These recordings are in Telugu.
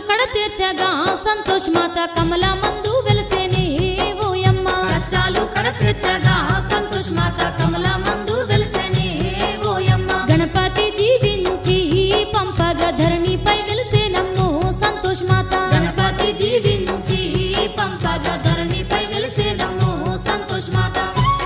కడ తీర్చగా సంతోష్ మాత కమల మందు వెలసేనే ఓయమ్మ కష్టాలు కడ తీర్చగా సంతోష్ మాత కమల మందు వెలిసెనే ఓయమ్మ గణపతి దీవించి పంపగా ధరణిపై వెలిసేనమ్మో సంతోష్ మాత గణపతి దీవించి పంపగా ధరణిపై వెలిసేనమ్మో సంతోష్ మాత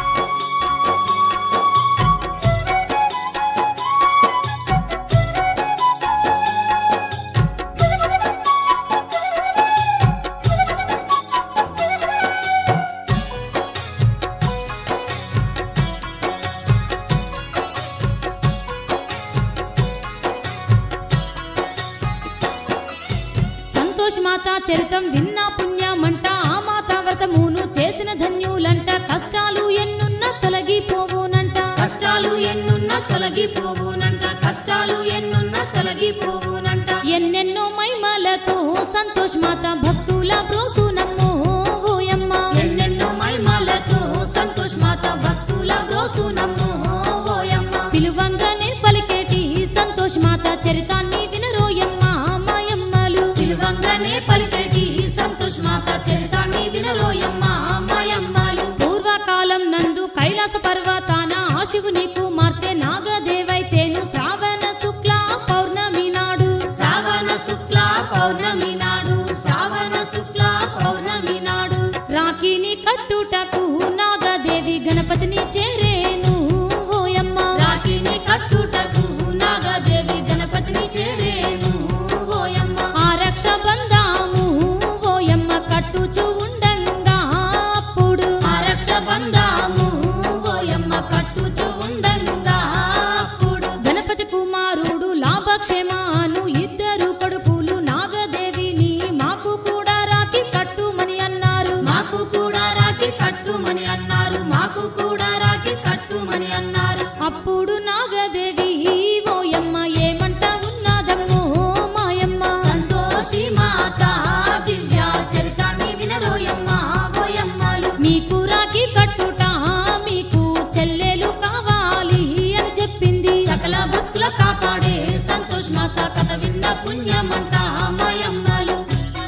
సంతోష్ మాత చరితం విన్నా పుణ్యమంట ఆ మాత వ్రతమును చేసిన ధన్యులంట కష్టాలు ఎన్నున్న తొలగిపోవునంట కష్టాలు ఎన్నున్న తొలగిపోవునంట కష్టాలు ఎన్నున్న తొలగిపోవునంట ఎన్నెన్నో మైమలతో సంతోష్ మాత భక్తుల బ్రోసునమ్మో ఓయమ్మ ఎన్నెన్నో మైమలతో సంతోష్ మాత భక్తుల బ్రోసునమ్మో ఓయమ్మ పిలువంగానే పలికేటి సంతోష్ మాత చరితాన్ని వినరోయమ్మ మాయమ్మలు పిలువంగానే పలికేటి సంతోష్ మాత చరితాన్ని వినరోయమ్మ మాయమ్మలు పూర్వకాలం నందు కైలాస పర్వతాన ఆ శివుని కుమార్తె నాగదేవైతేను శ్రావణ శుక్ల పౌర్ణమి నాడు శ్రావణ శుక్ల పౌర్ణమి నాడు శ్రావణ శుక్ల పౌర్ణమి నాడు రాఖీని కట్టుటకు నాగదేవి గణపతిని చేరేను ఓయమ్మ రాఖీని కట్టుటకు నాగదేవి గణపతిని చేరేను ఓయమ్మ ఆ రక్ష బంధాము ఓయమ్మ కట్టుచు ఉండంగా అప్పుడు ఆ రక్ష బంధాము ఓయమ్మ కట్టుచు ఉండంగా అప్పుడు గణపతి కుమారుడు లాభక్షేమాను ఇద్దరు కొడుకులు నాగదేవిని మాకు కూడా రాకి కట్టుమని అన్నారు మాకు కూడా రాఖీ కట్టుమని అన్నారు మాకు కూడా రాఖీ కట్టుమని అన్నారు అప్పుడు నాగదేవి ఓయమ్మ ఏమంట ఉన్నదమ్మో మాయమ్మ సంతోషి మాత దివ్య చరితాన్ని వినరోయమ్మ ఓయమ్మలు మీకు రాకి కట్టుట మీకు చెల్లెలు కావాలి అని చెప్పింది సకల భక్తుల కాపాడే సంతోష్ మాత కథ విన్న పుణ్యమంట మాయమ్మలు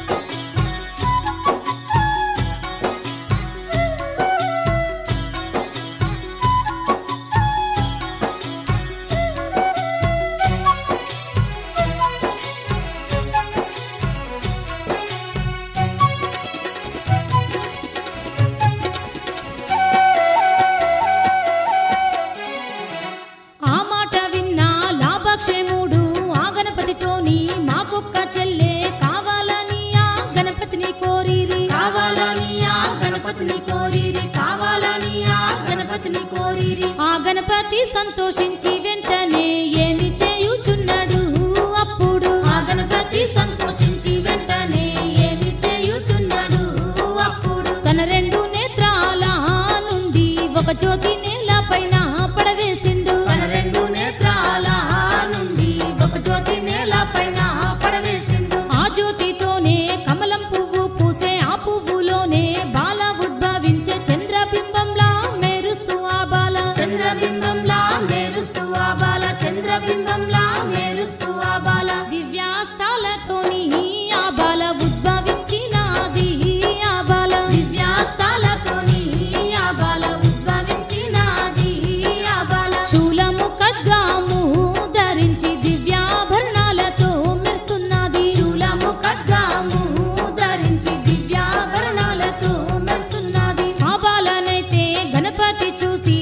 ఆ మాట విన్నా లాభక్షేముడు ఆ గణపతితోని మాకొక్క చెల్లె కావాలని ఆ గణపతిని కోరిరి కావాలని ఆ గణపతిని కోరిరి కావాలని ఆ గణపతిని కోరిరి ఆ గణపతి సంతోషించి వెంటనే ఏమి చేయుచున్నాడు అప్పుడు ఆ గణపతి సంతోషించి వెంటనే ఏమి చేయుచున్నాడు అప్పుడు తన రెండు నేత్రాల నుండి ఒక జ్యోతి నేలపైన పడవేసిండు తన రెండు నేత్రాల నుండి ఒక జ్యోతి నేల పైన పడవేసిండు ఆ జ్యోతితోనే కమలం పువ్వు పూసే ఆ పువ్వులోనే బాల ఉద్భవించే చంద్రబింబంలా మెరుస్తూ ఆ బాల చంద్రబింబంలా మేరుస్తూ ఆ బాల చంద్రబింబంలా మేరుస్తూ ఆ బాల దివ్యాస్తాలతోని ఆ బాల ఉద్భవించినాది ఆ బాల దివ్యాస్తాలతోని ఆ బాల ఉద్భవించినాది ఆ బాల శూలము ఖడ్గాము ధరించి దివ్యాభరణాలతో మెరుస్తున్నది శూలము ఖడ్గాము ధరించి దివ్యాభరణాలతో మెరుస్తున్నది ఆ బాలనైతే గణపతి చూసి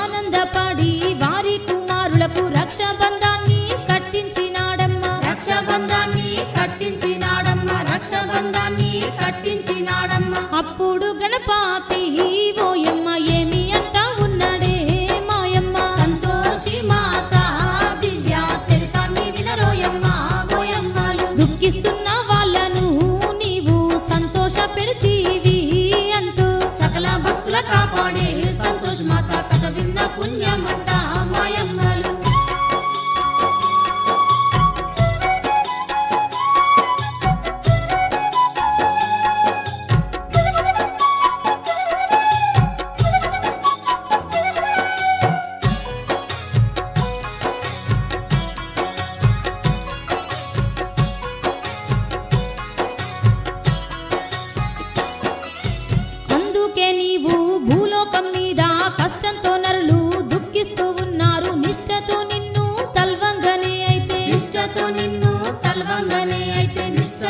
ఆనందపడి వారి కుమారులకు రక్షబంధాన్ని కట్టించినాడమ్మ రక్షబంధాన్ని కట్టించినాడమ్మ రక్షబంధాన్ని కట్టించినాడమ్మ అప్పుడు గణపతి ఓయమ్మ ఏమి అంటా ఉన్నాడే మాయమ్మ సంతోషి మాత దివ్య చరితాన్ని వినరోయమ్మ ఓయమ్మలు దుఃఖిస్తున్న వాళ్ళను నీవు సంతోష పెడితీవి అంటూ సకల భక్తుల కాపాడే సంతోష్ మాత కథ విన్న పుణ్యమంట మాయమ్మలు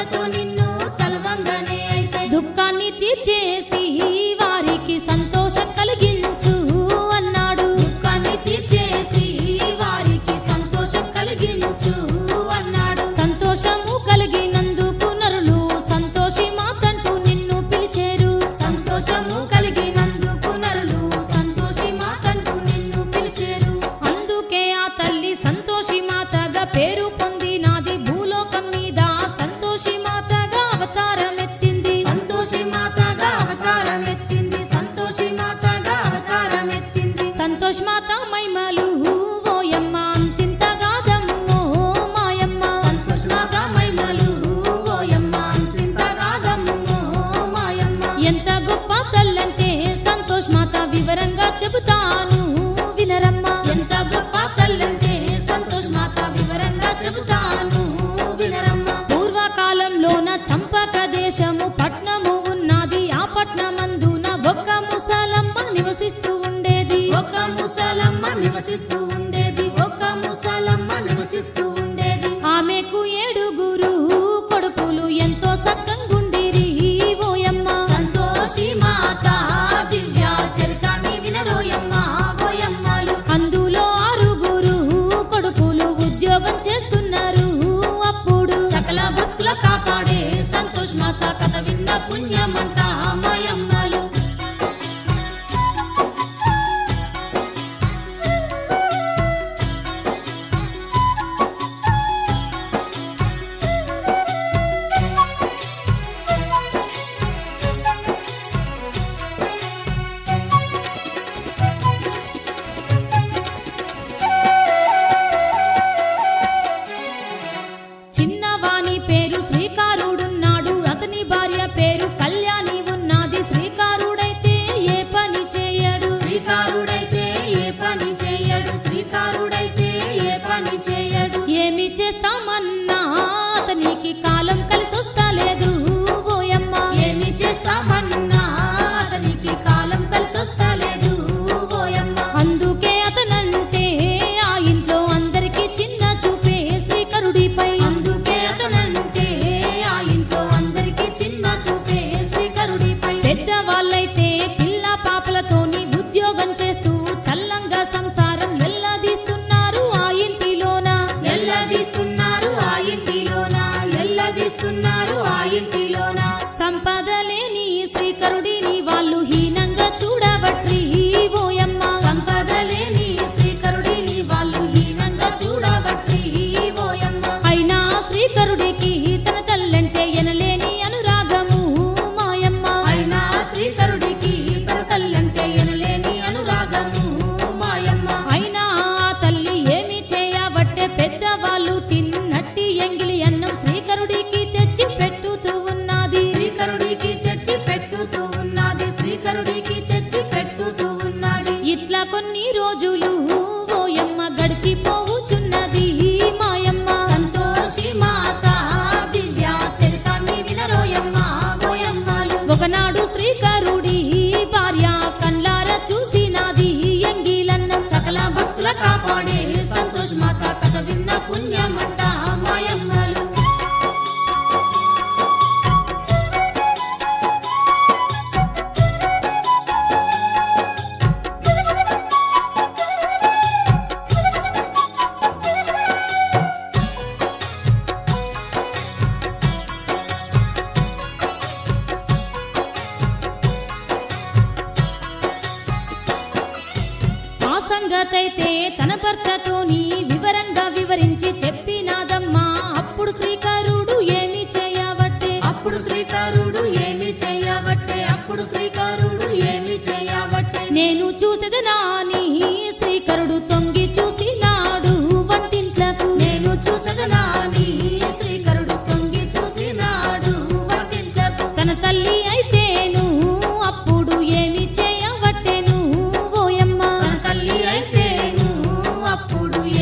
పూలతో నిన్ను తలవంగనే అయితే దుఃఖాన్ని తీర్చేసి వారికి సంతోషం కలిగించు అన్నాడు దుఃఖాన్ని తీర్చేసి వారికి సంతోషం కలిగించు అన్నాడు సంతోషము కలిగినందుకు నరులు సంతోషి మాతంటూ నిన్ను పిలిచేరు సంతోషము కలిగినందుకు నరులు సంతోషి మాతంటూ నిన్ను పిలిచేరు అందుకే ఆ తల్లి సంతోషి మాతగా పేరు పొందినాది భూలోకం మీద సంతోషి మాతగా అవతారం ఎత్తింది సంతోషి మాతగా అవతారం ఎత్తింది సంతోషి మాతగా అవతారం ఎత్తింది సంతోష్ మాత మైమలు ఓయమ్మ అంతింతగాదమ్మో మాయమ్మ సంతోష్ మాత మైమలు ఓయమ్మ అంతింత కాదమ్మో మాయమ్మ ఎంత గొప్ప తల్లంటే సంతోష్ మాత వివరంగా చెబుతాను వినరమ్మా ఎంత గొప్ప తల్లంటే సంతోష్ మాత వివరంగా చెబుతాను వినరమ్మ పూర్వకాలంలోన చంపక దేశము పట్నము ఉన్నది ఆ పట్నమందున ఒక్క ముసలమ్మ నివసిస్తూ ఉండేది ఒక ముసలమ్మ నివసిస్తూ ఉండేది ఒక ముసలమ్మ నివసిస్తూ ఉండేది ఆమెకు ఏడుగురు కొడుకులు ఎంతో సక్కంగుండిరి ఓయమ్మ సంతోషి మాత దివ్య చరితాన్ని వినరోయమ్మ ఓయమ్మలు అందులో ఆరుగురు కొడుకులు ఉద్యోగం చేస్తున్నారు అప్పుడు సకల భక్తుల కాపాడే సంతోష్ మాత కథ విన్న పుణ్యమంట మాయమ్మలు చిన్నవాని పేరు శ్రీకారుడున్నాడు అతని భార్య పేరు కళ్యాణి ఉన్నది శ్రీకారుడైతే ఏ పని చేయడు శ్రీకారుడైతే ఏ పని చేయడు శ్రీకారుడైతే ఏ పని చేయడు ఏమి చేస్తామన్నా అతనికి కాలం కలిసొస్తలేదు ఓయమ్మ ఏమి చేస్తామన్నా అతనికి కాలం కలిసొస్తలేదు ఓయమ్మ అందుకే అతనంటే ఆ ఇంట్లో అందరికి చిన్న చూపే శ్రీకరుడిపై అందుకే అతనంటే ఆ ఇంట్లో అందరికి చిన్న చూపే శ్రీకరుడిపై పెద్దవాళ్ళైతే పిల్ల పాపలతోని ఉద్యోగం చేస్తూ చల్లంగా సంసారం ఎల్లదీస్తున్నారు ఆ ఇంటిలోన ఎల్లదీస్తున్నారు ఆ ఇంటిలోన ఎల్లదీస్తున్నారు ఆ ఇంటిలోన సంపద లేని శ్రీకరుడిని వాళ్ళు హీనంగా చూడబట్రి ఓయమ్మ సంపద లేని శ్రీకరుడిని వాళ్ళు హీనంగా చూడబట్టి ఓయమ్మ అయినా శ్రీకరుడికి తన తల్లంటే ఎనలేని అనురాగము మాయమ్మ అయినా శ్రీకరుడికి తన తల్లంటే ఎనులేని అనురాగము మాయమ్మ అయినా ఆ తల్లి ఏమి చేయబట్టే పెద్దవాళ్ళు తిన్నట్టి ఎంగిలి అన్నం శ్రీకరుడికి తెచ్చి పెట్టుతూ ఉన్నది శ్రీకరుడికి తెచ్చి పెట్టుతూ ఉన్నది శ్రీకరుడికి తెచ్చి పెట్టుతూ ఉన్నది ఇట్లా కొన్ని రోజులు ఓయమ్మ గడిచిపోవుచున్నది మాయమ్మ సంతోషి మాత దివ్య చరితాన్ని వినరోయమ్మ ఓయమ్మలు ఒకనాడు శ్రీకరుడి భార్య కండ్లార చూసినది ఎంగిలన్నం సకల భక్తుల కాపాడే సంతోష్ మాత కథ విన్న పుణ్యమంట మాయమ్మలు ఆ సంగతైతే తన భర్తతోని వివరంగా వివరించి చెప్పినాదమ్మా అప్పుడు శ్రీకరుడు ఏమి చేయబట్టే అప్పుడు శ్రీకరుడు ఏమి చేయబట్టే అప్పుడు శ్రీకరుడు ఏమి చేయబట్టే నేను చూసెదనాని శ్రీకరుడు తొంగి చూసినాడు వంటింట్లకు నేను చూసదనాని శ్రీకరుడు తొంగి చూసినాడు వంటింట్లకు తన తల్లి అయితేను అప్పుడు ఏమి చేయబట్టెను ఓయమ్మ తన తల్లి అయితేను అప్పుడు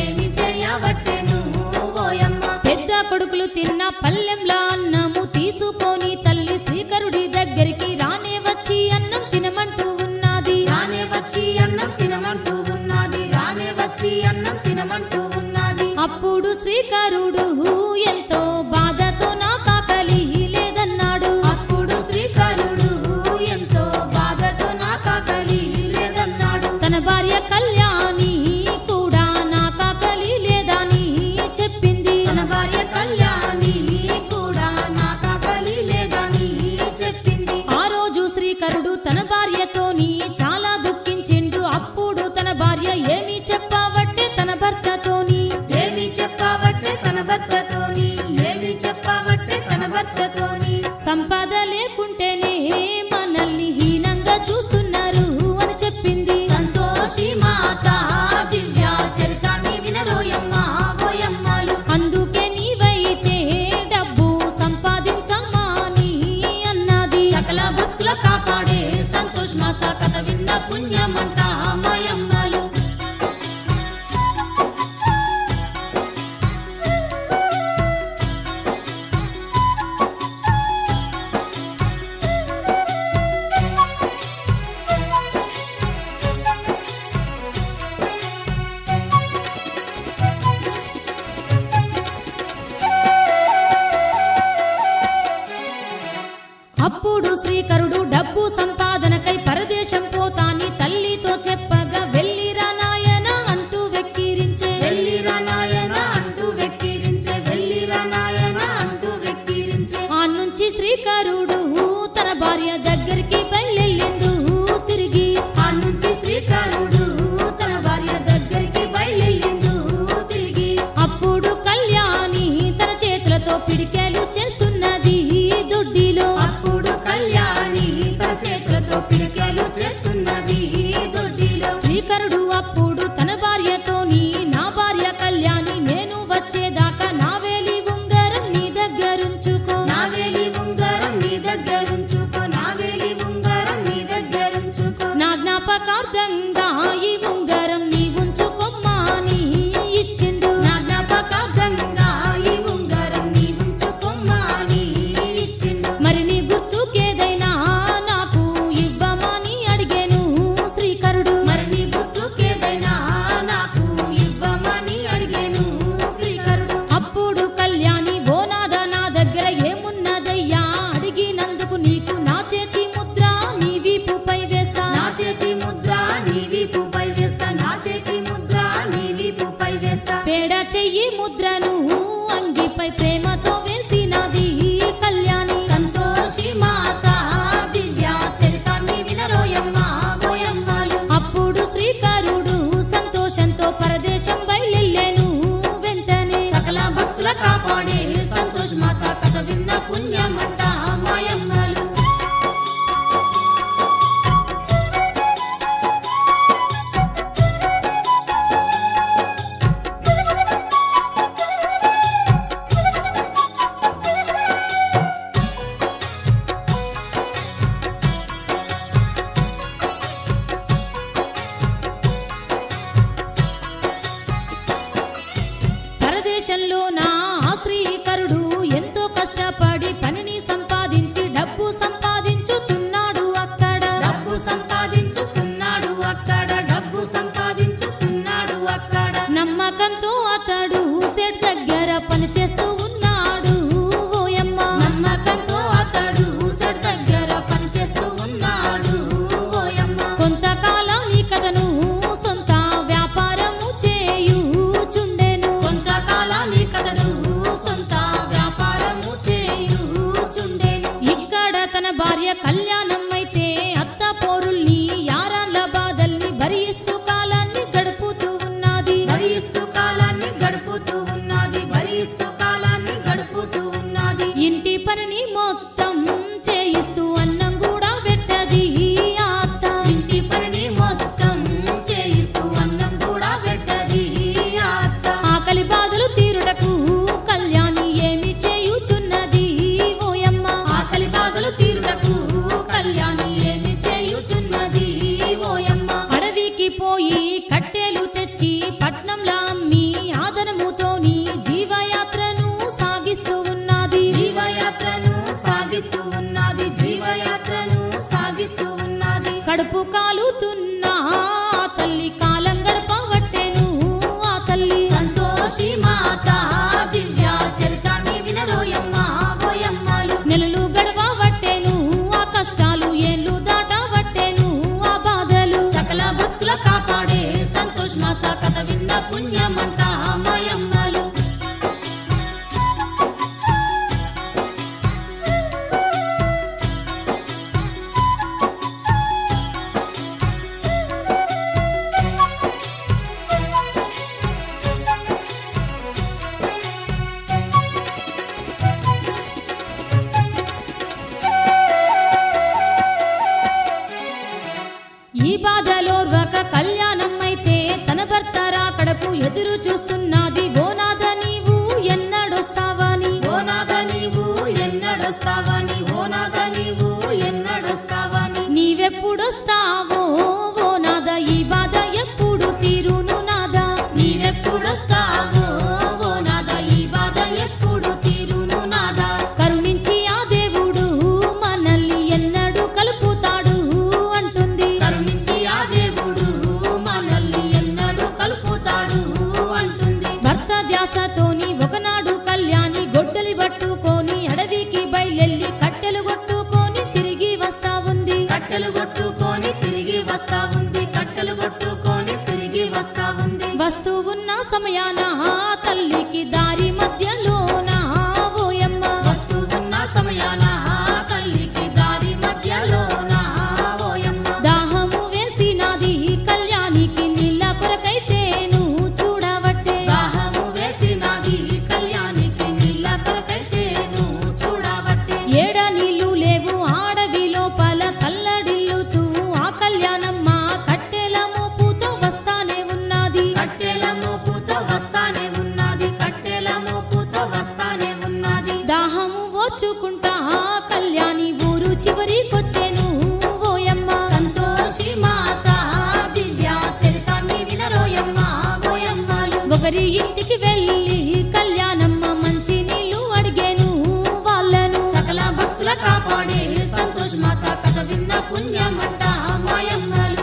అప్పుడు శ్రీకరుడు డబ్బు సంపాదనకై పరదేశం పోతాని తల్లితో చెప్పగా వెళ్ళిరా నాయన అంటూ వెక్కిరించే వెళ్ళిరా నాయన అంటూ వెక్కిరించే వెళ్ళిరా నాయన అంటూ వెక్కిరించే ఆ నుంచి శ్రీకరుడు తన భార్య దగ్గరికి బయలుదేరిండు తిరిగి ఆ నుంచి శ్రీకరుడు తన భార్య దగ్గరికి బయలుదేరిండు తిరిగి అప్పుడు కళ్యాణి తన చేతులతో పిడికేలు చేస్తున్నది దొడ్డిలో అప్పుడు కళ్యాణి తన చేతులతో పిడికెలు చేస్తున్నది దొడ్డిలో శ్రీకరుడు అప్పుడు తన భార్యతోని నా భార్య కళ్యాణి నేను వచ్చేదాకా నా వేలి ఉంగరం నీ దగ్గరుంచుకో నా వేలి ఉంగరం నీ దగ్గరుంచుకో నా వేలి ఉంగరం నీ దగ్గరుంచుకో నా జ్ఞాపకార్థంగా ఈ ఉంగరం నీ ఉంచుకోమ్మని ఇచ్చిండు నా జ్ఞాపకార్థంగా ఈ ఉంగరం నీ ఉంచుకోమ్మని ఇచ్చిండు మరి నీ గుర్తుకేదైనా నాకు ఇవ్వమని అడిగాను శ్రీకరుడు మరి నీ గుర్తుకేదైనా నాకు ఇవ్వమని అడిగాను శ్రీకరుడు అప్పుడు కళ్యాణి ఓ నాద నా దగ్గర ఏమున్నదయ్యా అడిగినందుకు నీకు నా చేతి ముద్ర నీ వీపుపై వేస్తా నా చేతి ముద్ర నీ వీపుపై వేస్తా నా చేతి ముద్ర నీ వీపుపై వేస్తా పేడ చెయ్యి ముద్రను అంగిపై ప్రేమతో వేసినది కళ్యాణి సంతోషి మాత దివ్య చరితాన్ని వినరోయమ్మ గోయమ్మలు అప్పుడు శ్రీకరుడు సంతోషంతో పరదేశం బయలుదేను వెంటనే సకల భక్తుల కాపాడే సంతోష్ మాత కథ విన్న పుణ్యమంట మాయమ్మలు పరదేశంలో నా శ్రీకరుడు ఎంతో కష్టపడి పనిని సంపాదించి డబ్బు సంపాదించుతున్నాడు అక్కడ డబ్బు సంపాదించుతున్నాడు అక్కడ డబ్బు సంపాదించుతున్నాడు అక్కడ నమ్మకంతో అతడు సెట్ దగ్గర పనిచేస్తూ ఉన్నాడు ఓయమ్మ నమ్మకంతో అతడు సెట్ దగ్గర పనిచేస్తూ ఉన్నాడు ఓయమ్మ కొంతకాలం ఈ కథను సొంత వ్యాపారము చేయుచుండెను కొంతకాలాన్ని కదడు సొంత వ్యాపారము చేయుచుండెను ఇక్కడ తన భార్య కళ్యాణం అయితే అత్త పోరుల్ని యారాన్ల బాధల్ని భరిస్తూ కాలాన్ని గడుపుతూ ఉన్నది భరిస్తూ కాలాన్ని గడుపుతూ ఉన్నది భరిస్తూ కాలాన్ని గడుపుతూ ఉన్నది ఇంటి పనిని మొత్తం చేయిస్తూ అన్నం కూడా పెట్టది ఆ అత్త ఇంటి పనిని మొత్తం చేయిస్తూ అన్నం కూడా పెట్టది ఆ అత్త ఆకలి బాధలు తీరుటకు కళ్యాణి ఏమి చేయుచున్నది ఓయమ్మ ఆకలి బాధలు తీరుటకు కళ్యాణి ఏమి చేయుచున్నది ఓయమ్మ అడవికి పోయి కట్టెలు తెచ్చి పట్నంలో అమ్మి ఆదనముతోని జీవయాత్రను సాగిస్తూ ఉన్నది జీవయాత్రను సాగిస్తూ ఉన్నది జీవయాత్రను సాగిస్తూ ఉన్నది కడుపు కాలుతున్న ఆ తల్లి కాలం గడపవట్టెను ఆ తల్లి సంతోషి మాత దివ్య చరితాన్ని వినరోయమ్మ ఓయమ్మలు నెలలు గడవవట్టెను ఆ కష్టాలు ఏళ్ళు దాటవట్టెను ఆ బాధలు సకల భక్తుల కాపాడే సంతోష్ మాత కథ విన్న పుణ్యమంట మాయమ్మలు ఈ బాధలోర్వక కళ్యాణం అయితే తన భర్త రాకడకు ఎదురు చూస్తున్నది ఓనాథ నీవు ఎన్నడొస్తావని ఓనాథ నీవు ఎన్నడొస్తావని ఓనాథ నీవు ఎన్నడొస్తావని నీవెప్పుడొస్తావో ఓ నాద ఈ బాధ ఎప్పుడు తీరును నాదా నీవెప్పుడొస్తావో ఓ నాద ఈ బాధ ఎప్పుడు తీరును నాదా కరుణించి ఆ దేవుడు మనల్ని ఎన్నడూ కలుపుతాడు అంటుంది కరుణించి ఆ దేవుడు మనల్ని ఎన్నడూ కలుపుతాడు అంటుంది భర్త ధ్యాసతోని ఒకనాడు కళ్యాణి గొడ్డలి పట్టుకొని అడవికి బయలెల్లి కట్టెలు కొట్టుకొని చూసుకుంటా కళ్యాణి ఊరు చివరికొచ్చేను ఓయమ్మ సంతోషి మాత దివ్య చరితాన్ని వినరోయమ్మ ఓయమ్మలు ఒకరి ఇంటికి వెళ్ళి కళ్యాణమ్మ మంచి నీళ్లు అడిగేను వాళ్ళను సకల భక్తుల కాపాడే సంతోష్ మాత కథ విన్న పుణ్యమంట మాయమ్మలు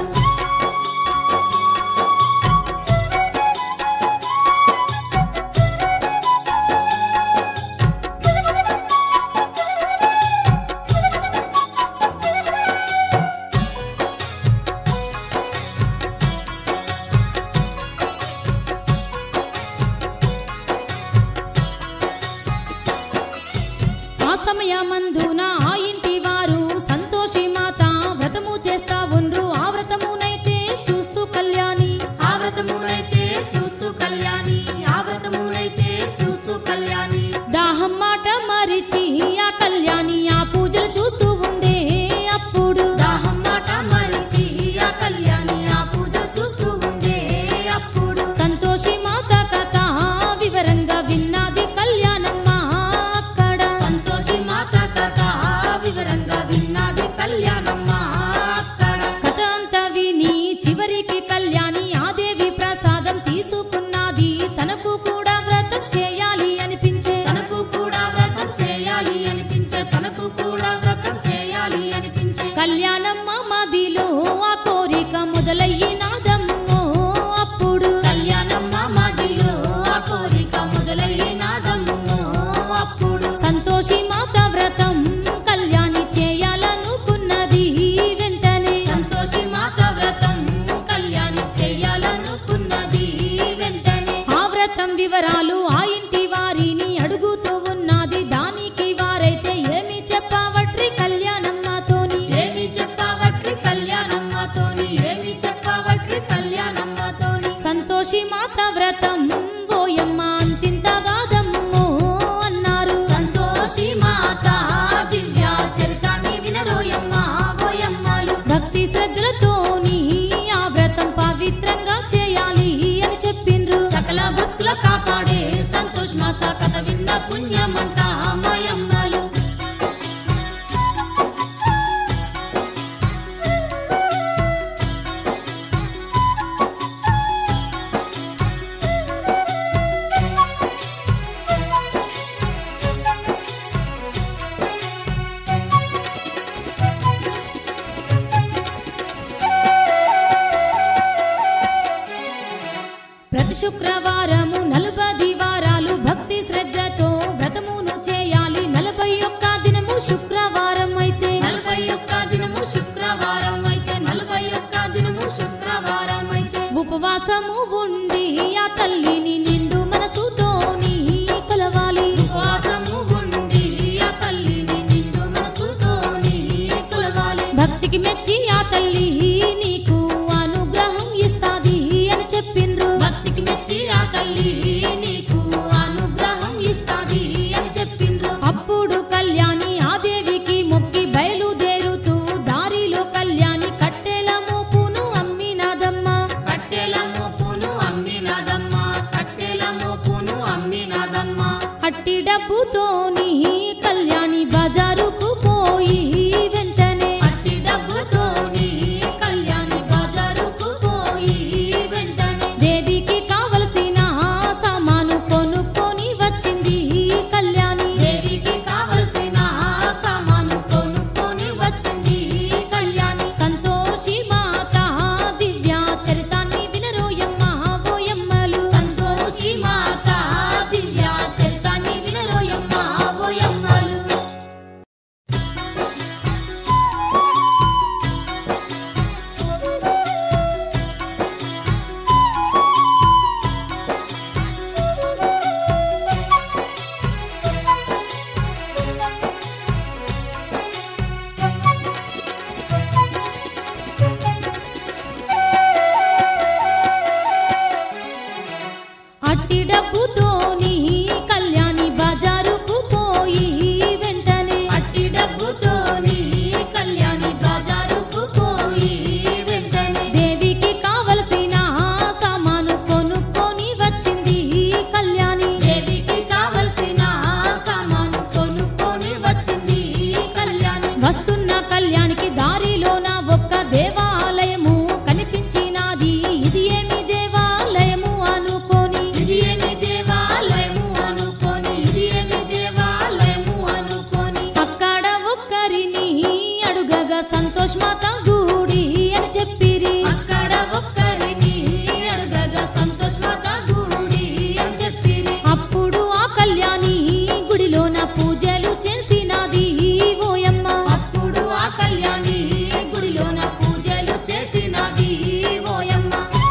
ఆ సమయమందున ఆ ఇంటి వారు సంతోషి మాత వ్రతము చేస్తా ఉండ్రు ఆ వ్రతమునైతే చూస్తూ కళ్యాణి ఆ వ్రతమునైతే చూస్తూ కళ్యాణి ఆ వ్రతమునైతే చూస్తూ కళ్యాణి దాహం మాట మరిచి ఆ కళ్యాణి ఆ పూజలు చూస్తూ ఉండే అప్పుడు దాహం మాట మరిచి ఆ కళ్యాణి ఆ పూజ చూస్తూ ఉండే అప్పుడు సంతోషి మాత కథ వివరంగా విన్నది కళ్యాణమ్మ అక్కడ సంతోషి మాత కథ వివరంగా విన్నది కళ్యాణమ్మ అక్కడ కథ అంతా విని చివరికి కళ్యాణి ఆ దేవి ప్రసాదం తీసుకున్నది తనకు కూడా వ్రతం చేయాలి అనిపించే తనకు కూడా వ్రతం చేయాలి అనిపించే తనకు కూడా వ్రతం చేయాలి అనిపించే కళ్యాణమ్మ మదిలో ఆ కోరిక మొదలయ్యినాదమ్మో అప్పుడు కళ్యాణమ్మ మదిలో ఆ కోరిక మొదలయ్యినాదమ్మో అప్పుడు సంతోషి మాత వ్రతం కళ్యాణి చేయాలనుకున్నది వెంటనే సంతోషి మాత వ్రతం కళ్యాణి చేయాలనుకున్నది వెంటనే ఆ వ్రతం వివరాలు ఆ ఇంటి వారిని అడుగుతూ ఉన్నది దానికి వారైతే ఏమి చెప్పవట్రి కళ్యాణమ్మతోని ఏమి చెప్పవట్రి కళ్యాణమ్మతోని ఏమి చెప్పవట్రి కళ్యాణమ్మతోని సంతోషి మాత వ్రతం ఓయమ్మ అంతింత కాదమ్మో అన్నారు సంతోషి మాత దివ్య చరితాన్ని వినరోయమ్మ ఓయమ్మలు భక్తి శ్రద్ధలతోని ఆ వ్రతం పవిత్రంగా చేయాలి అని చెప్పిండ్రు సకల భక్తుల కాపాడే సంతోష్ మాత కథ విన్న పుణ్యమంట మాయమ్మలు ప్రతి శుక్రవారము నలభై వారాలు భక్తి శ్రద్ధతో వ్రతమును చేయాలి నలభై ఒక్క దినము శుక్రవారం అయితే నలభై ఒక్క దినము శుక్రవారం అయితే నలభై ఒక్క దినము శుక్రవారం అయితే ఉపవాసము ఉండి ఆ తల్లిని నిండు మనసుతోని కొలవాలి ఉపవాసము ఉండి ఆ తల్లిని నిండు మనసుతోని కొలవాలి భక్తికి మెచ్చి ఆ తల్లి నీకు అనుగ్రహం ఇస్తాది అని చెప్పిండ్రు భక్తికి మెచ్చి ఆ తల్లి నీకు అనుగ్రహం ఇస్తాది అని చెప్పిండ్రు అప్పుడు కళ్యాణి ఆ దేవికి వస్తున్న కళ్యాణికి దారిలోన ఒక్క దేవాలయము కనిపించినాది ఇది ఏమి దేవాలయము అనుకోని ఇది ఏమి దేవాలయము అనుకోని ఇది ఏమి దేవాలయము అనుకోని అక్కడ ఒక్కరిని అడుగగా సంతోష్ మాత గూడి అని చెప్పిరి అక్కడ ఒక్కరిని అడగగా సంతోష్ మాత గుడి అని చెప్పిరి అప్పుడు ఆ కళ్యాణి గుడిలోన పూజలు చేసినది ఓయమ్మ అప్పుడు ఆ కళ్యాణి గుడిలోన పూజలు చేసినది ఓయమ్మ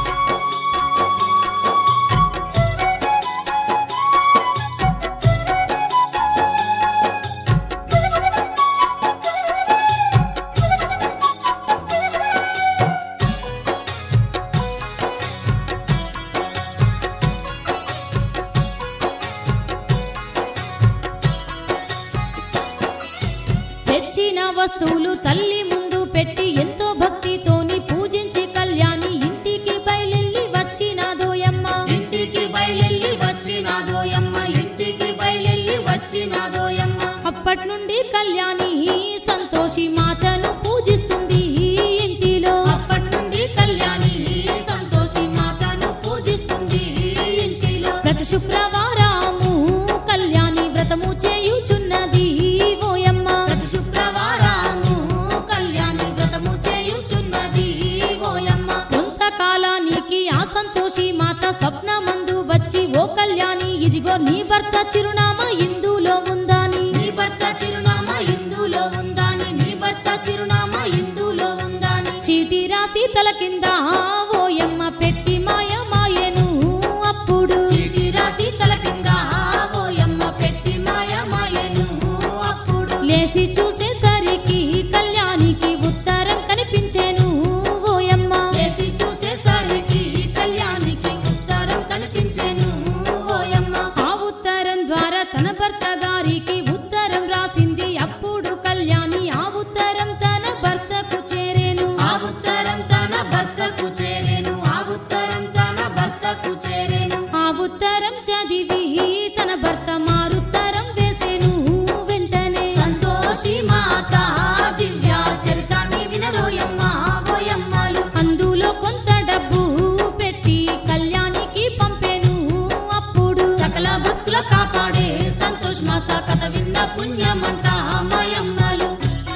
తెచ్చిన వస్తువులు తల్లి ముందు పెట్టి ఎంతో భక్తితోని పూజించి కళ్యాణి ఇంటికి బయలెల్లి వచ్చినదోయమ్మ ఇంటికి బయలెల్లి వచ్చినాదోయమ్మ ఇంటికి బయలెల్లి వచ్చినాదోయమ్మ అప్పటి నుండి కళ్యాణి సంతోషి మాతను పూజిస్తుంది ఇంటిలో అప్పటి నుండి కళ్యాణి సంతోషి మాతను పూజిస్తుంది ఇంటిలో ప్రతి శుక్రవారము కళ్యాణి వ్రతము చేయుచున్నది ఓయమ్మ ప్రతి శుక్రవారము కళ్యాణి వ్రతము చేయుచున్నది ఓయమ్మ కొంతకాలానికి ఆ సంతోషి మాత స్వప్నమందు వచ్చి ఓ కళ్యాణి ఇదిగో నీ భర్త చిరునామా ఇందులో ఉందాని నీ భర్త చిరునామా ఇందులో ఉందాని నీ భర్త చిరునామా ఇందులో ఉందాని చీటి రాసి తల కింద ఓయమ్మ పెట్టి మాయ మాయను అప్పుడు చీటి రాసి తల కింద ఓయమ్మ పెట్టి మాయ మాయను అప్పుడు లేసి చూసేసరికి కళ్యాణికి ఉత్తరం కనిపించేను ఓయమ్మ చేసి చూసేసరికి కళ్యాణికి ఉత్తరం కనిపించెను ఓయమ్మ ఆ ఉత్తరం ద్వారా తన భర్త గారికి ఉత్తరం రాసింది అప్పుడు కళ్యాణి ఆ ఉత్తరం తన భర్తకు చేరేను ఆ ఉత్తరం తన భర్తకు చేరేను ఆ ఉత్తరం తన భర్తకు చేరేను ఆ ఉత్తరం చదివి తన భర్త మారుత్తరం వేసేను వెంటనే సంతోషి మాత దివ్య చరితాన్ని వినరోయమ్మ ఓయమ్మలు అందులో కొంత డబ్బు పెట్టి కళ్యాణికి పంపెను అప్పుడు సకల భక్తుల కాపాడే సంతోష్ మాత కథ విన్న పుణ్యమంట మాయమ్మలు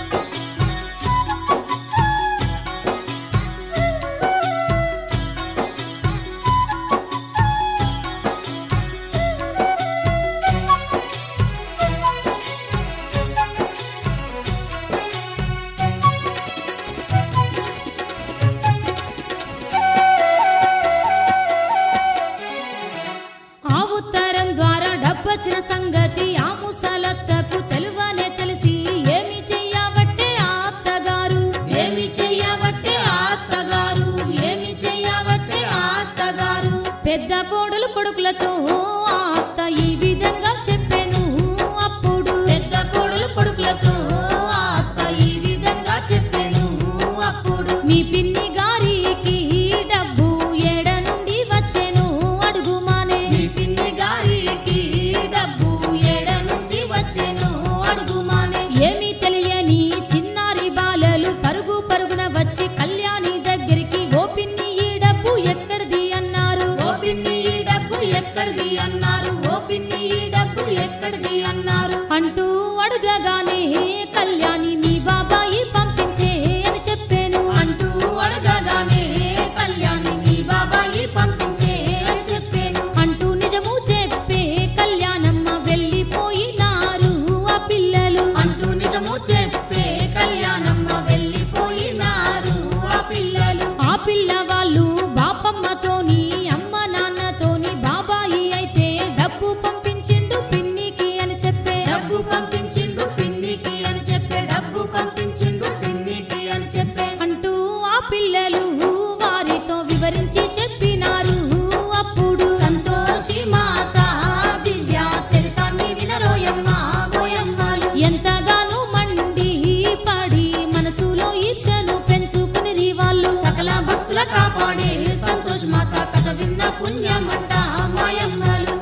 ఆ ఉత్తరం ద్వారా డబ్బొచ్చిన సంగతి ఆ ముసలత్తకు తెలువనే తెలిసి ఏమి చెయ్యబట్టే ఆ అత్తగారు ఏమి చెయ్యబట్టే ఆ అత్తగారు ఏమి చెయ్యబట్టే ఆ అత్తగారు పెద్ద కోడలు కొడుకులతో ఆ అత్త ఈ విధంగా చెప్పాను అప్పుడు పెద్ద కోడలు కొడుకులతో ఆ అత్త ఈ విధంగా చెప్పాను అప్పుడు మీ పిన్ని గారికి డబ్బు ఏడ నుండి వచ్చేను అడుగుమానే మీ పిన్ని గారికి డబ్బు ఏడ నుంచి వచ్చెను అడుగుమానే ఏమీ తెలియని చిన్నారి బాలలు పరుగు పరుగున వచ్చి కళ్యాణి దగ్గరికి ఓ పిన్ని ఈ డబ్బు ఎక్కడిది అన్నారు ఓ పిన్ని ఈ డబ్బు ఎక్కడిది అన్నారు ఓ పిన్ని ఈ డబ్బు ఎక్కడిది అన్నారు అంటూ అడగగానే కళ్యాణి మీ బాబాయి పంపించే అని చెప్పాను అంటూ అడగగానే కళ్యాణి మీ బాబాయి పంపించే అని చెప్పాను అంటూ నిజము చెప్పే కళ్యాణమ్మ వెళ్ళిపోయినారు ఆ పిల్లలు అంటూ నిజము చెప్పే కళ్యాణమ్మ వెళ్ళిపోయినారు ఆ పిల్లలు ఆ పిల్లవాళ్ళు బాపమ్మతోని అమ్మ నాన్నతోని బాబాయి అయితే డబ్బు పంపించిండు పిన్నికి అని చెప్పే డబ్బు పంపించిండు పిన్నికి అని చెప్పే డబ్బు పంపించిండు పిన్నికి అని చెప్పే అంటూ ఆ పిల్లలు వారితో వివరించి చెప్పినారు అప్పుడు సంతోషి మాత దివ్య చరితాన్ని వినరోయమ్మ గోయమ్మలు ఎంతగానో మండి పడి మనసులో ఈర్షను పెంచుకుని వాళ్ళు సకల భక్తుల కాపాడే సంతోష్ మాత కథ విన్న పుణ్యమంట మాయమ్మలు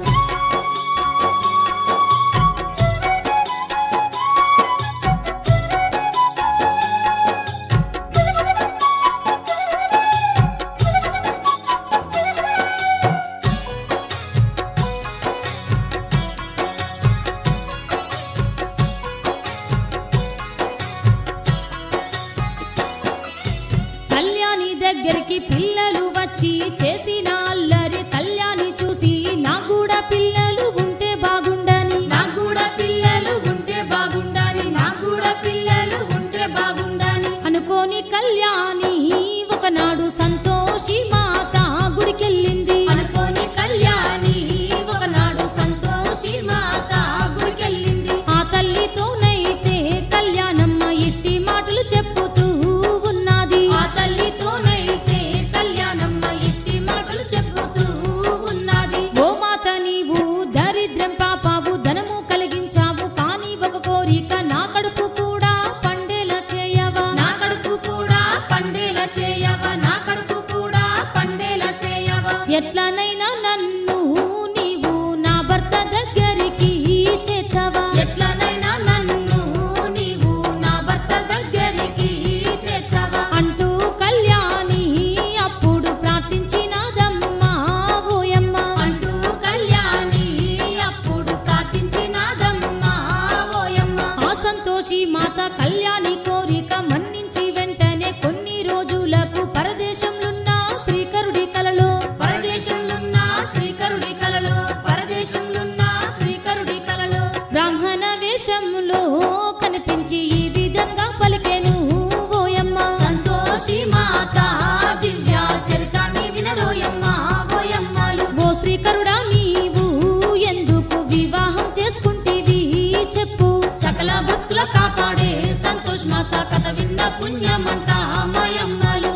దగ్గరికి పిల్లలు వచ్చి చేసిన అల్లరి కళ్యాణి చూసి నా కూడా పిల్లలు ఉంటే బాగుండని నాకు కూడా పిల్లలు ఉంటే బాగుండాలి నాకు కూడా పిల్లలు ఉంటే బాగుండాలి అనుకోని కళ్యాణి ఒకనాడు సంతోషి మాత గుడికెళ్ళింది అనుకోని కళ్యాణి ఒకనాడు సంతోషి మాత గుడికెళ్ళింది ఆ తల్లితోనైతే కళ్యాణమ్మ ఇట్టి మాటలు చెప్పుతూ ఉన్నది ఆ తల్లితోనైతే కళ్యాణమ్మ ఇట్టి మాటలు చెప్పుతూ ఉన్నది ఓ మాత నీవు దరిద్రం పాపావు ధనము కలిగించావు కానీ ఒక కోరిక నా కడుపు కూడా పండేలా చేయవా నా కడుపు కూడా పండేలా చేయవా నా కడుపు కూడా పండేలా చేయవా ఎట్లనైనా నన్ను నీవు నా భర్త దగ్గరికి చేర్చవా ఎట్లనైనా నన్ను నీవు నా భర్త దగ్గరికి చేర్చవా అంటూ కళ్యాణి అప్పుడు ప్రార్థించినదమ్మా ఓయమ్మ అంటూ కళ్యాణి అప్పుడు ప్రార్థించినాదమ్మా ఓయమ్మ ఆ సంతోషి మాత కళ్యాణి కోరిక మన్నించి వెంటనే కొన్ని రోజులకు పరదేశంలున్న శ్రీకరుడి కలలో పరదేశంలున్న శ్రీకరుడి కలలో పరదేశంలున్న శ్రీకరుడి కలలో బ్రాహ్మణ వేషంలో కనిపించి ఈ విధంగా పలికెను ఓయమ్మ సంతోషి మాత దివ్య చరితాన్ని వినరోయమ్మ ఓయమ్మలు ఓ శ్రీకరుడా నీవు ఎందుకు వివాహం చేసుకుంటేవి చెప్పు సకల భక్తుల కాపాడే సంతోష్ మాత కథ విన్న పుణ్యమంట మాయమ్మలు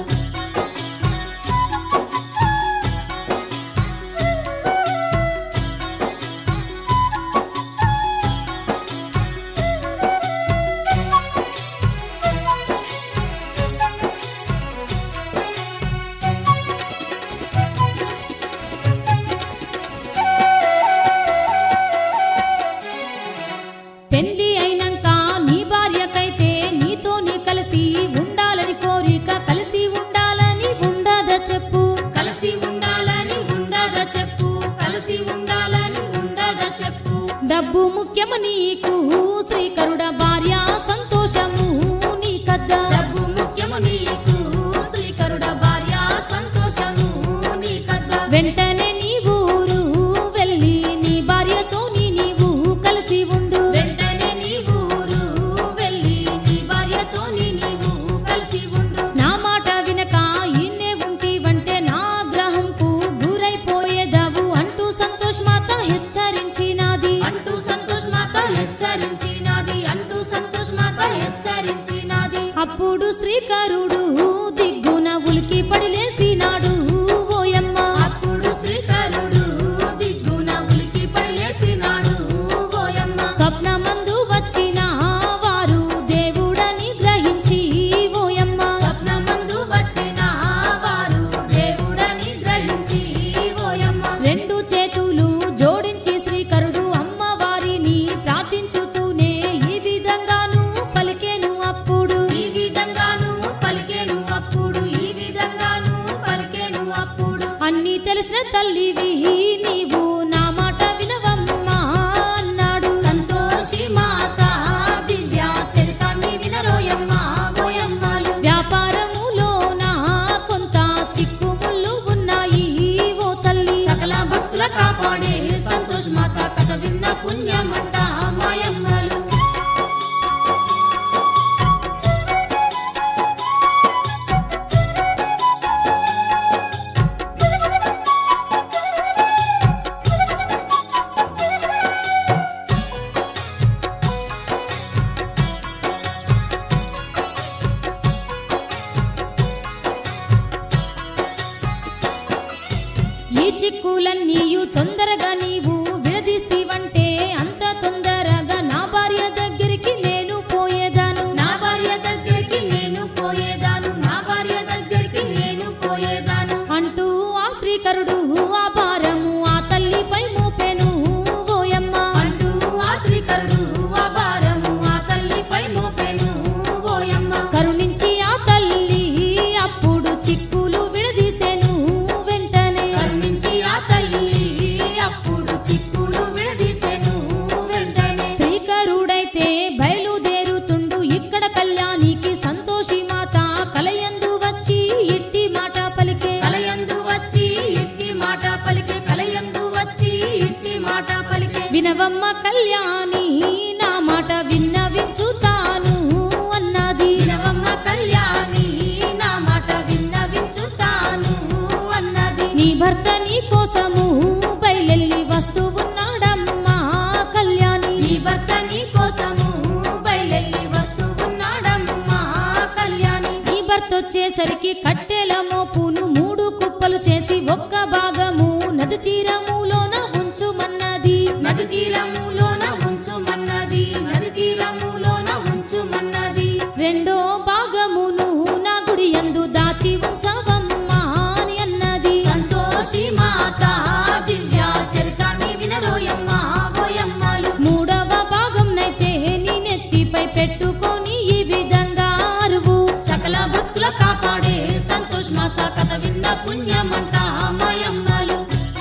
పెళ్లి అయినాక నీ భార్యకైతే నీతోనే కలిసి ఉండాలని కోరిక కలిసి ఉండాలని ఉండద చెప్పు కలిసి ఉండాలని ఉండద చెప్పు కలిసి ఉండాలని ఉండద చెప్పు డబ్బు ముఖ్యము నీకు శ్రీకరుడ భార్య సంతోషము నీకద్దా డబ్బు ముఖ్యము నీకు శ్రీకరుడ భార్య సంతోషము నీకద్దా వెంటనే నీ ఊరు వెళ్ళి నీ భార్యతో నీవు కలిసి ఉండు వెంటనే నీ ఊరు వెళ్ళి నీ భార్యతో నీవు కలిసి ఉండు నా మాట వినక ఇన్నే ఉంటివంటే నా గ్రహంకు గురైపోయేదావు అంటూ సంతోష్ మాత హెచ్చరించినాది అంటూ సంతోష్ మాత హెచ్చరించినాది అంటూ సంతోష్ మాత హెచ్చరించినాది అప్పుడు శ్రీకరుడు దిగ్గున ఉలికి పడి లేసినాడు ఓయమ్మ అప్పుడు శ్రీకరుడు దిగ్గున ఉలికి పడలేసినాడు ఓయమ్మ స్వప్నమందు వచ్చిన వారు దేవుడని గ్రహించి ఓయమ్మ స్వప్నమందు వచ్చిన వారు దేవుడని గ్రహించి ఓయమ్మ రెండు చేతులు జోడించి శ్రీకరుడు అమ్మవారిని ప్రార్థించుతూనే ఈ విధంగాను పలికేను అప్పుడు ఈ విధంగాను పలికేను అప్పుడు ఈ విధంగాను పలికేను అప్పుడు అన్ని తెలిసిన తల్లివి నీవు నా మాట వినవమ్మా అన్నాడు సంతోషి మాత దివ్య చరితాన్ని వినరోయమ్మ ఓయమ్మలు వ్యాపారములోన కొంత చిక్కుముళ్ళు ఉన్నాయి ఓ తల్లి సకల భక్తుల కాపాడే సంతోష్ మాత కథ విన్న పుణ్యమంట మాయమ్మలు ఈ చిక్కులన్నీయు తొందరగా నీవు విడదీస్తీవంటే అంత తొందరగా నా భార్య దగ్గరికి నేను పోయేదాను నా భార్య దగ్గరికి నేను పోయేదాను నా భార్య దగ్గరికి నేను పోయేదాను అంటూ ఆ శ్రీకరుడు ఆ భారము ఆ తల్లిపై మోపెను ఓయమ్మ అంటూ ఆ శ్రీకరుడు ఆ భారము ఆ తల్లిపై మోపెను ఓయమ్మ కరుణించి ఆ తల్లి అప్పుడు చిక్కులు విడదీసెను వెంటనే కరుణించి ఆ తల్లి కళ్యాణి నా మాట విన్నవించుతాను అన్నది వినవమ్మ కళ్యాణి నా మాట విన్నవించుతాను అన్నది నీ భర్త నీ కోసము బయలెల్లి వస్తూ ఉన్నాడమ్మా కళ్యాణి నీ భర్త నీ కోసము బయలెల్లి వస్తూ ఉన్నాడమ్మా కళ్యాణి నీ భర్త వచ్చేసరికి కట్టెల మోపును మూడు కుప్పలు చేసి ఒక్క భాగము నది తీరములోన ఉంచుమన్నది నది తీరములోన ఉంచుమన్నది నది తీరములోన ఉంచుమన్నది రెండో భాగమును నా గుడి యందు దాచి ఉంచవమ్మా అని అన్నది సంతోషి మాత దివ్య చరితాన్ని వినరోయమ్మా ఓయమ్మలు మూడవ భాగం నైతే నీ నెత్తిపై పెట్టుకొని ఈ విధంగా అరువు సకల భక్తుల కాపాడే సంతోష్ మాత కథ విన్న పుణ్యమంట మాయమ్మలు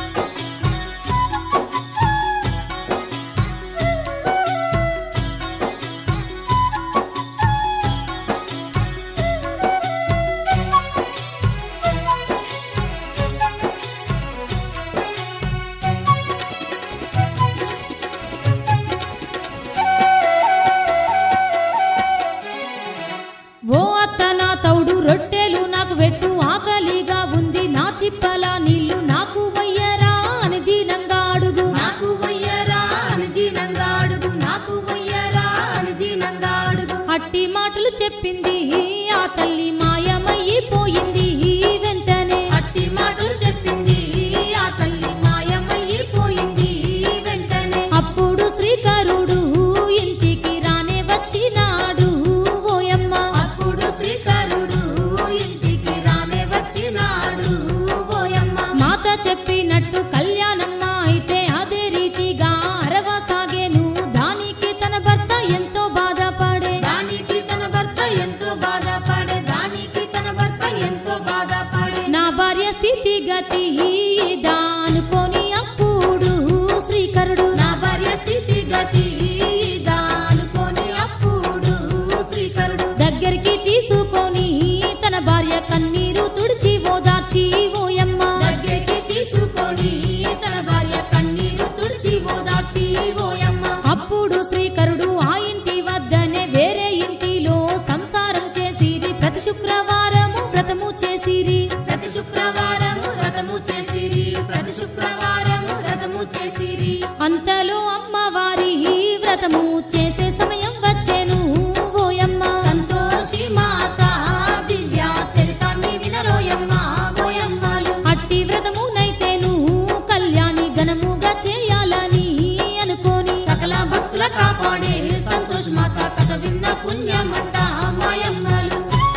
ఓ అత్త నా తౌడు రొట్టెలు నాకు పెట్టు ఆకలిగా ఉంది నా చిప్పల నీళ్లు నాకు వయ్యరా అని దీనంగా అడుగు నాకు వయ్యరా అని దీనంగా అడుగు నాకు వయ్యరా అని దీనంగా అడుగు అట్టి మాటలు చెప్పింది ఆ తల్లి మాయమయ్యిపోయింది వెంటనే అట్టి మాటలు చెప్పింది ఆ తల్లి మాయమయ్యిపోయింది వెంటనే అప్పుడు శ్రీకరుడు ఇంటికి రానే వచ్చినాడు ఓయమ్మ అప్పుడు శ్రీకరుడు ఇంటికి రానే వచ్చినాడు ఓయమ్మ మాత చెప్పినట్టు కళ్యాణమ్మ అయితే అదే రీతిగా అరవసాగేను దానికి తన భర్త ఎంతో బాధపడే దానికి తన భర్త ఎంతో బాధపడే దానికి తన భర్త ఎంతో బాధపడే నా భార్య స్థితి గతి ఇదా అనుకొని అప్పుడు శ్రీకరుడు నా భార్య స్థితి గతి ఇదా అనుకొని అప్పుడు శ్రీకరుడు దగ్గరికి తీసుకొని తన భార్య కన్నీరు తుడిచి ఓదార్చి ఓయమ్మ దగ్గరికి తీసుకొని తన భార్య కన్నీరు తుడిచి ఓదార్చి ఓయమ్మ అప్పుడు శ్రీకరుడు ఆ ఇంటి వద్దనే వేరే ఇంటిలో సంసారం చేసిరి ప్రతి శుక్రవారము వ్రతము చేసిరి ప్రతి శుక్రవారము రథము చేసిరి ప్రతి శుక్రవారము రథము చేసిరి అంతలో అమ్మవారి వ్రతము చేసే సమయం వచ్చేను ఓయమ్మ సంతోషి మాత దివ్య చరితాన్ని వినరోయమ్మ ఓయమ్మలు అట్టి వ్రతమునైతేను కళ్యాణి ఘనముగా చేయాలని అనుకోని సకల భక్తుల కాపాడే సంతోష్ మాత కథ విన్న పుణ్యమంట మాయమ్మలు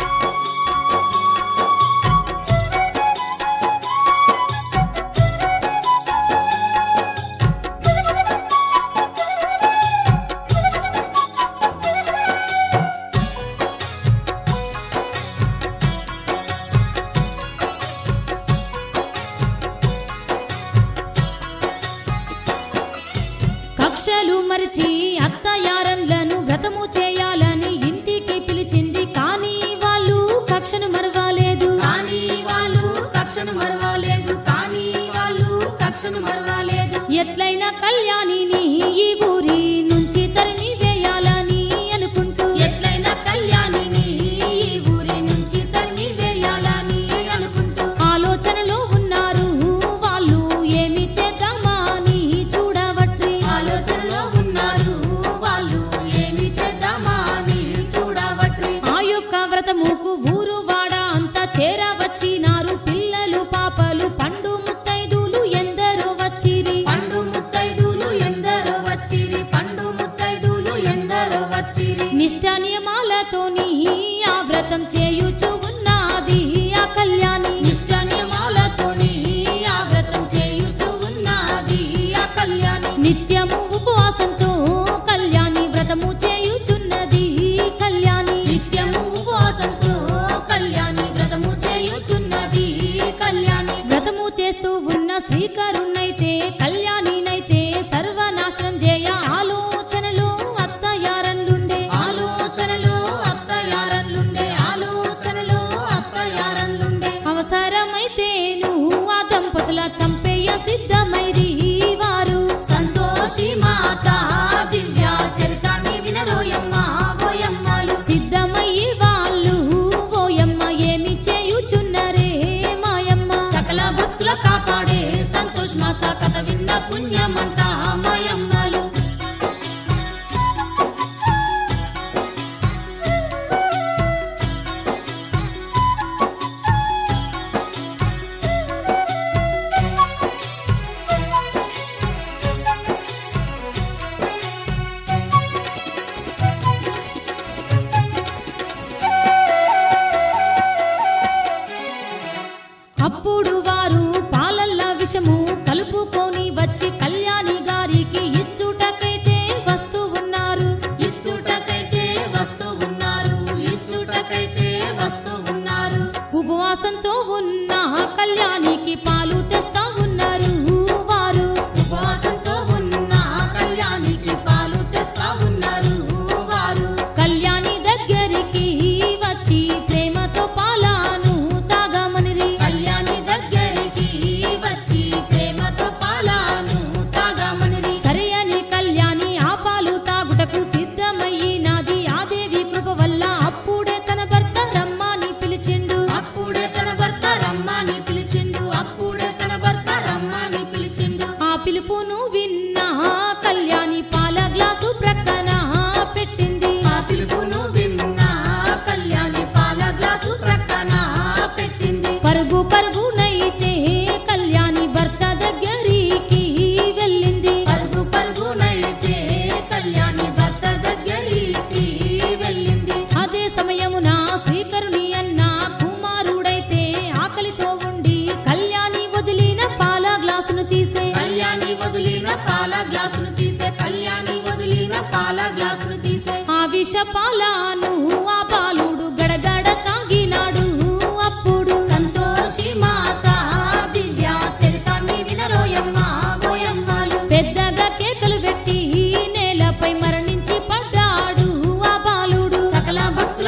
కక్షలు మరిచి అత్తయారన్లను వ్రతము చేయాలని ఇంటికి పిలిచింది కానీ వాళ్ళు కక్షను మరవాలేదు కానీ వాళ్ళు కక్షను మరవలేదు కానీ వాళ్ళు కక్షను మరవలేదు ఎట్లయినా కళ్యాణిని ఈ ఊరి నుంచి తరిమి వేయాలని అనుకుంటూ ఎట్లయినా కళ్యాణిని ఈ ఊరి నుంచి తరిమి వేయాలని అనుకుంటూ ఆలోచనలో ఉన్నారు వాళ్ళు ఏమి చేద్దామా అని చూడవట్రి ఆలోచనలో ఉన్నారు వాళ్ళు ఏమి చేద్దామా అని చూడవట్రి ఆ యొక్క వ్రతముకు ఊరు వాడ అంతా చేరవచ్చినారు పిల్లలు పాపలు పండు ముత్తైదులు ఎందరో వచ్చిరి పండు ముత్తైదులు ఎందరో వచ్చిరి పండు ముత్తైదులు ఎందరో వచ్చిరి నిష్ట నియమాలతోని ఆ వ్రతం చేయుచు ఉన్నది ఆ కళ్యాణి నిష్ట నియమాలతోని ఆ వ్రతం చేయుచు ఉన్నది ఆ కళ్యాణి నిత్యము ఉపవాసంతో కళ్యాణి వ్రతము చేయుచున్నది కళ్యాణి నిత్యము ఉపవాసంతో కళ్యాణి వ్రతము చేయుచున్నది కళ్యాణి వ్రతము చేస్తూ ఉన్న శ్రీకరుణ్ణైతే కళ్యాణినైతే సర్వనాశనం చేయ ఆలోచనలో అత్తయారన్లుండే ఆలోచనలో అత్తయారన్లుండే ఆలోచనలో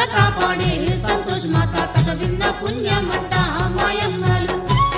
కాపాడే సంతోష్ మాత కథ విన్న పుణ్యమంట మాయమ్మలు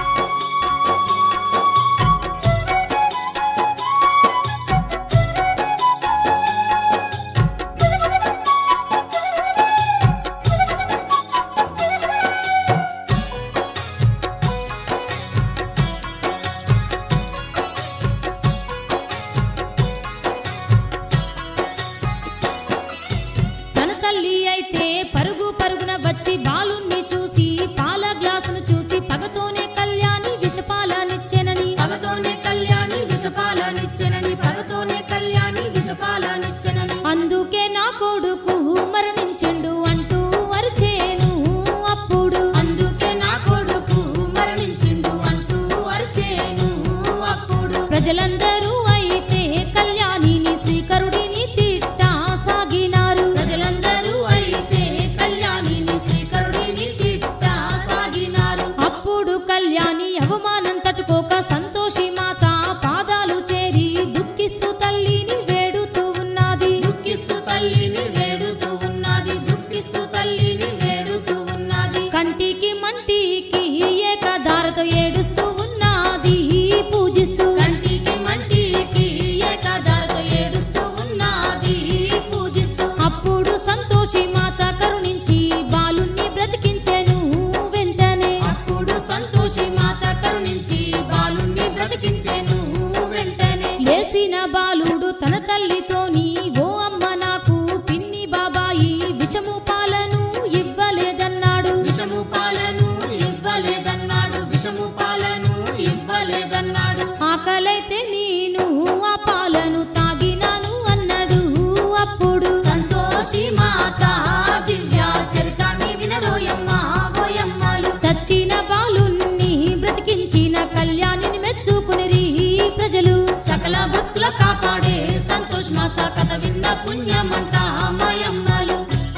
తన తల్లి అయితే పరుగు పరుగున వచ్చి బాలుణ్ణి చూసి పాల గ్లాసును చూసి పగతోనే కళ్యాణి విషపాలనిచ్చెనని పగతోనే కళ్యాణి విషపాలనిచ్చెనని పగతోనే కళ్యాణి విషపాలనిచ్చెనని అందుకే నా కొడుకు మరణించెండు అంటూ అరిచేను అప్పుడు అందుకే నా కొడుకు మరణించిండు అంటూ అరిచేను అప్పుడు ప్రజలందరూ అయితే కళ్యాణిని శ్రీకరుడిని తిట్టా సాగినారు ప్రజలందరూ అయితే కళ్యాణిని శ్రీకరుడిని తిట్టా సాగినారు అప్పుడు కళ్యాణి అవమానం తట్టుకోక సంతోషి మాత పాదాలు చేరి దుఃఖిస్తూ తల్లిని వేడుతూ ఉన్నది దుఃఖిస్తూ తల్లిని వేడుతూ ఉన్నది దుఃఖిస్తూ తల్లిని వేడుతూ ఉన్నది కంటికి మంటికి ఏకధారతో ఏడుస్తూ ఉన్నది పూజిస్తూ కంటికి మంటికి ఏకాధారతో ఏడుస్తూ ఉన్నది పూజిస్తూ అప్పుడు సంతోషి మాత కరుణించి బాలుణ్ణి బ్రతికించెను వెంటనే అప్పుడు సంతోషి మాత కరుణించి బాలుణ్ణి బ్రతికించెను వెంటనే లేసిన బాలుడు తన తల్లితోని ఓ అమ్మ నాకు పిన్ని బాబాయి విషము పాలను ఇవ్వలేదన్నాడు విషము పాలను ఇవ్వలేదన్నాడు విషము పాలను ఇవ్వలేదన్నాడు ఆకలైతే నేను ఆ పాలను తాగినాను అన్నాడు అప్పుడు సంతోషి మాత దివ్య చరితాన్ని వినరోయమ్మ ఓయమ్మలు చచ్చిన బాలుణ్ణి బ్రతికించిన కళ్యాణిని మెచ్చుకునిరి ప్రజలు సకల భక్తుల కాపాడే సంతోష్ మాత కథ విన్న పుణ్యమంట మాయమ్మలు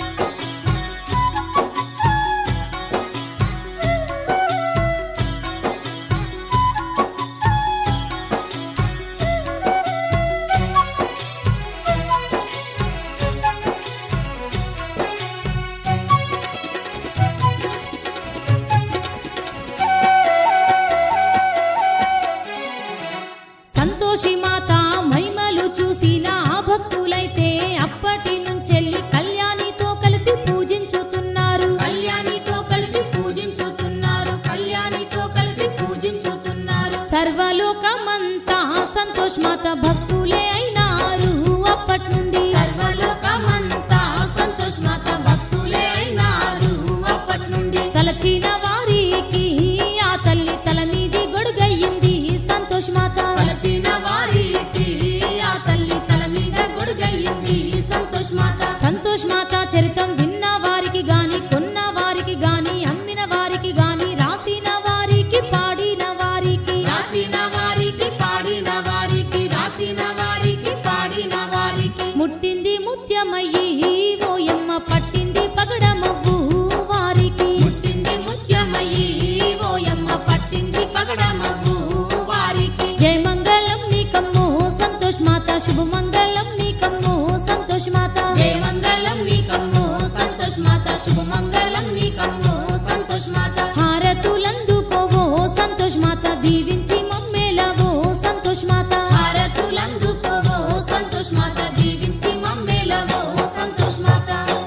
సంతోషి మాత మహిమలు చూసిన ఆ భక్తులైతే అప్పటి నుంచెల్లి కళ్యాణితో కలిసి పూజించుతున్నారు కళ్యాణితో కలిసి పూజించుతున్నారు కళ్యాణితో కలిసి పూజించుతున్నారు సర్వలోకమంతా సంతోష్ మాత భక్తులే అయినారు అప్పటి నుండి సర్వలోకమంతా సంతోష్ మాత భక్తులే అయినారు అప్పటి నుండి తలచిన వారికి ఆ తల్లి తల మీది గొడుగయ్యింది సంతోష్ మాత తలచిన వారికి ఆ తల్లి తల మీద గొడుగయ్యింది సంతోష్ మాత సంతోష్ మాత చరితం విన్న వారికి గాని కొన్న వారికి గాని అమ్మిన వారికి గాని రాసిన వారికి పాడిన వారికి రాసిన వారికి పాడిన వారికి రాసిన వారికి పాడిన వారికి ముట్టింది ముత్యమయ్యి ఓయమ్మ పట్టింది పగడమవ్వు వారికి పుట్టింది ముత్యమయ్యి ఓయమ్మ పట్టింది పగడమవ్వు వారికి జయ మంగళం నీకమ్మో సంతోష్ మాత శుభమంగళం నీకమ్మో సంతోష్ మాత జయ మంగళం నీకమ్మో సంతోష్ మాత శుభమంగళం నీకమ్మో సంతోష్ మాత హారతులందుకోవో సంతోష్ మాత దీవించి మమ్మేలవో సంతోష్ మాత హారతులందుకోవో సంతోష్ మాత దీవించి మమ్మేలవో సంతోష్ మాత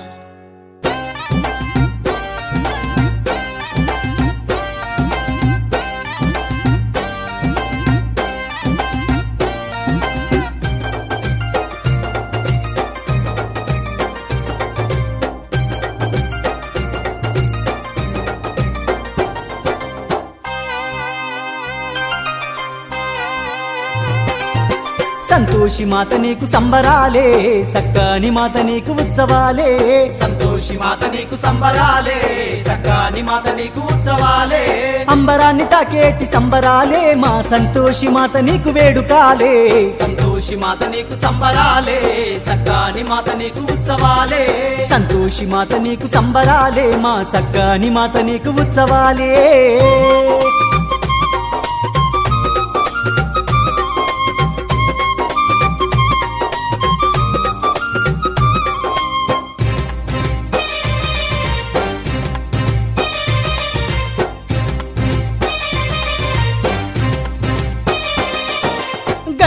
సంతోషి మాత నీకు సంబరాలే సక్కాని మాత నీకు ఉత్సవాలే సంతోషి మాత నీకు సంబరాలే సక్కాని మాత నీకు ఉత్సవాలే అంబరాన్ని తాకేటి సంబరాలే మా సంతోషి మాత నీకు వేడుకాలే సంతోషి మాత నీకు సంబరాలే సక్కాని మాత నీకు ఉత్సవాలే సంతోషి మాత నీకు సంబరాలే మా సక్కాని మాత నీకు ఉత్సవాలే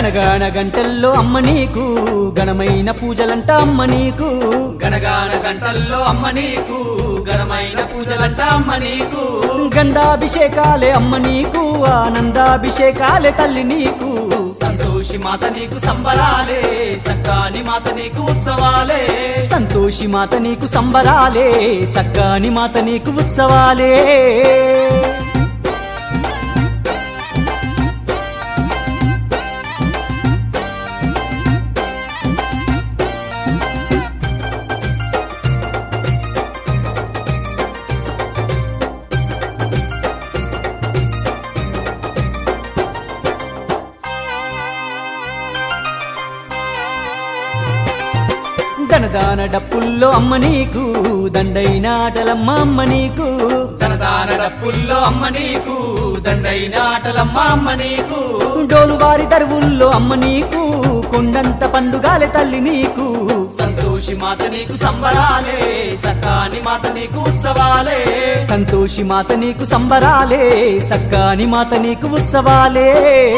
గణగాన గంటల్లో అమ్మ నీకు ఘనమైన పూజలంట అమ్మ నీకు గనగాన గంటల్లో అమ్మ నీకు ఘనమైన పూజలంట అమ్మ నీకు గంధాభిషేకాలే అమ్మ నీకు ఆనందాభిషేకాలే తల్లి నీకు సంతోషి మాత నీకు సంబరాలే సక్కాని మాత నీకు ఉత్సవాలే సంతోషి మాత నీకు సంబరాలే సక్కాని మాత నీకు ఉత్సవాలే ధనదాన డప్పుల్లో అమ్మ నీకు దండైన ఆటలమ్మ అమ్మ నీకు ధనదాన డప్పుల్లో అమ్మ నీకు దండైన ఆటలమ్మ అమ్మ నీకు డోలువారి దరువుల్లో అమ్మ నీకు కొండంత పండుగాలే తల్లి నీకు సంతోషి మాత నీకు సంబరాలే సక్కాని మాత నీకు ఉత్సవాలే సంతోషి మాత నీకు సంబరాలే సక్కాని మాత నీకు ఉత్సవాలే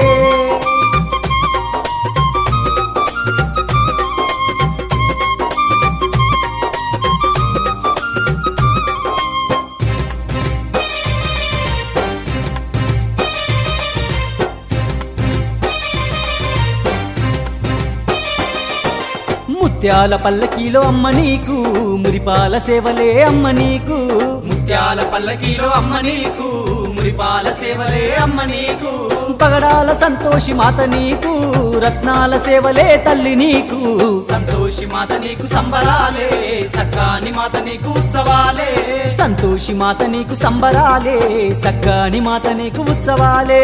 ముత్యాల పల్లకీలో అమ్మ నీకు మురిపాల సేవలే అమ్మ నీకు ముత్యాల పల్లకీలో అమ్మ నీకు మురిపాల సేవలే అమ్మ నీకు పగడాల సంతోషి మాత నీకు రత్నాల సేవలే తల్లి నీకు సంతోషి మాత నీకు సంబరాలే సక్కాని మాత నీకు ఉత్సవాలే సంతోషి మాత నీకు సంబరాలే సక్కాని మాత నీకు ఉత్సవాలే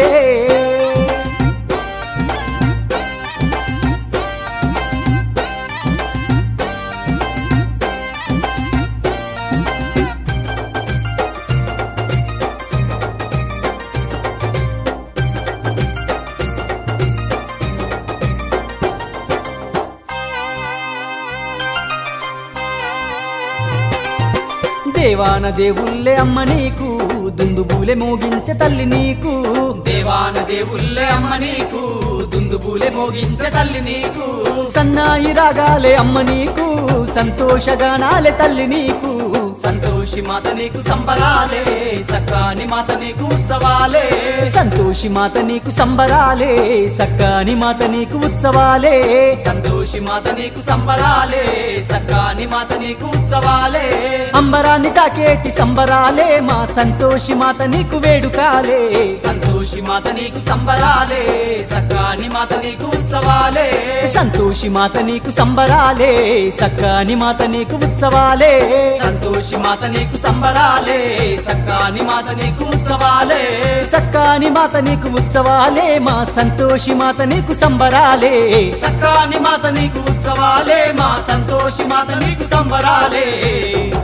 దేవాన దేవుళ్ళే అమ్మ నీకు దుందుబూలే మోగించే తల్లి నీకు దేవాన దేవుళ్ళే అమ్మ నీకు దుందుబూలే మోగించే తల్లి నీకు సన్నాయి రాగాలే అమ్మ నీకు సంతోషగానాలే తల్లి నీకు సంతోషి మాత నీకు సంబరాలే సక్కాని మాత నీకు ఉత్సవాలే సంతోషి మాత నీకు సంబరాలే సక్కాని మాత నీకు ఉత్సవాలే సంతోషి మాత నీకు సంబరాలే సక్కాని మాత నీకు ఉత్సవాలే అంబరాన్ని తాకేటి సంబరాలే మా సంతోషి మాత నీకు వేడుకాలే సంతోషి మాత నీకు సంబరాలే సక్కాని మాత నీకు ఉత్సవాలే సంతోషి మాత నీకు సంబరాలే సక్కాని మాత నీకు ఉత్సవాలే సంతోషి మాత నీకు సంబరాలే సక్కాని మాత నీకు ఉత్సవాలే సక్కాని మాత నీకు ఉత్సవాలే మా సంతోషి మాత నీకు సంబరాలే సక్కాని మాత నీకు ఉత్సవాలే మా సంతోషి మాత నీకు సంబరాలే